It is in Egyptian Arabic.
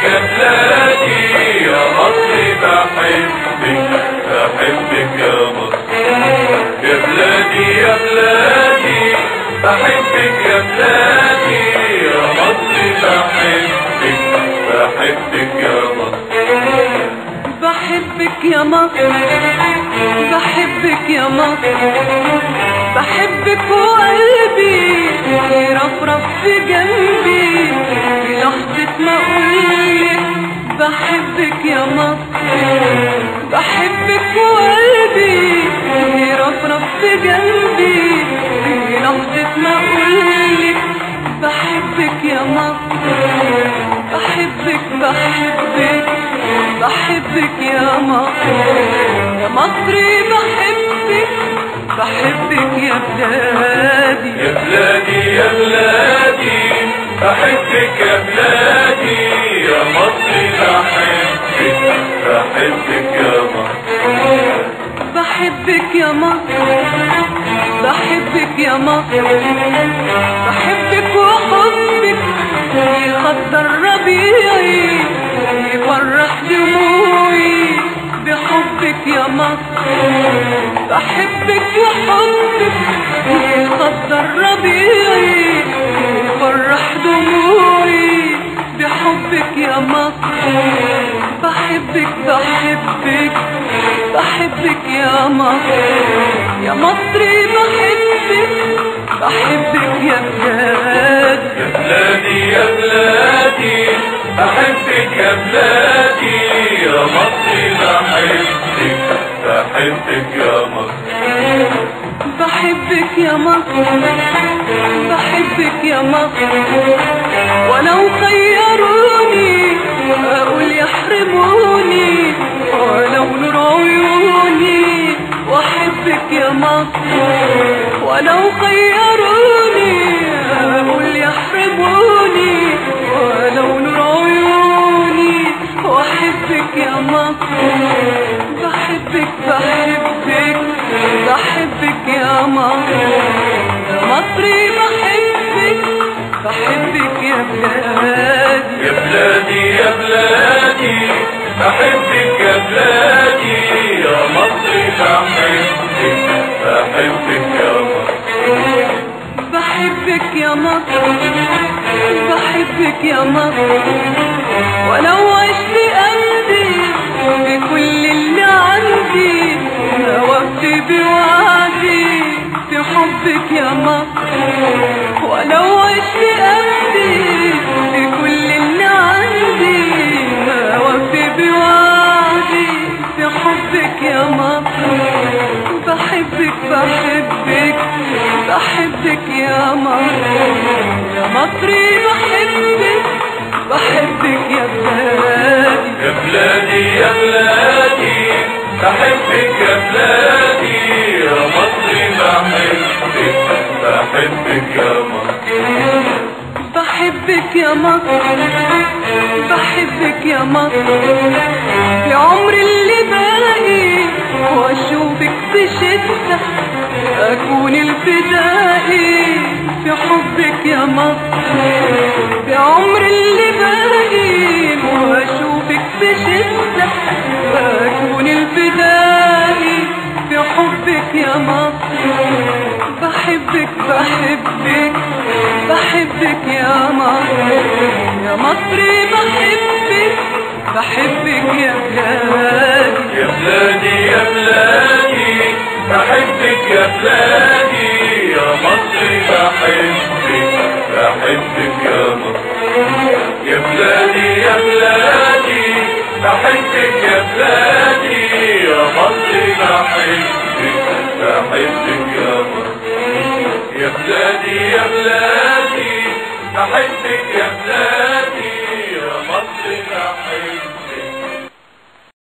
يا بلادي يا مصر بحبك بحبك يا مصر يا بلادي يا بلادي بحبك يا بلادي يا مصر بحبك بحبك يا مصر بحبك يا مصر بحبك يا مصر بحبك وقلبي يرفرف في جنبي في لحظة ما أقولك بحبك يا مصر بحبك وقلبي يرفرف في جنبي في لحظة ما أقولك بحبك يا مصر بحبك بحبك بحبك يا مصر يا مصري بحبك بحبك يا بلادي يا بلادي يا بلادي بحبك يا بلادي يا مصر بحبك بحبك يا مصر بحبك يا مصر بحبك يا مصر بحبك وحبك يخضر ربيعي يفرح دموعي بحبك يا مصر بحبك وحبك يخضر ربيعي يفرح دموعي بحبك يا مصر بحبك بحبك بحبك يا مصر يا مصري بحبك بحبك يا بلادي يا بلادي يا بلادي بحبك يا بلادي يا مصر بحبك بحبك يا مصر بحبك يا مصر بحبك يا مصر ولو خيروني اقول يحرموني ولو نور عيوني واحبك يا مصر ولو خيروني اقول يحرموني ولو نور عيوني واحبك يا مصر بحبك بحبك بحبك يا مصر يا مصري بحبك بحبك يا بلادي يا بلادي يا بلادي بحبك يا بلادي يا مصر بحبك بحبك يا مصر بحبك يا مصر بحبك يا مصر ولو عشت أمضي بكل اللي عندي ما وفي بوعدي في حبك يا مصر ولو عشت أمضي بكل اللي عندي ما وفي بوعدي في حبك يا مصر بحبك بحبك بحبك يا مصر يا مصري بحبك بحبك يا بلادي يا بلادي يا بلادي بحبك يا بلادي يا مصر بحبك بحبك يا مصر بحبك يا مصر بحبك يا مصر في عمر اللي باقي واشوفك بشدة اكون الفدائي في حبك يا مصر في عمر اللي باقي واشوفك بشدة اكون الفدائي في حبك يا مصر بحبك بحبك بحبك يا مصر يا مصري بحبك بحبك يا بلادي يا بلادي يا بلادي بحبك يا بلادي يا مصر بحبك بحبك يا مصر يا بلادي يا بلادي بحبك يا بلادي يا مصر بحبك بحبك يا مصر يا بلادي يا بلادي بحبك يا بلادي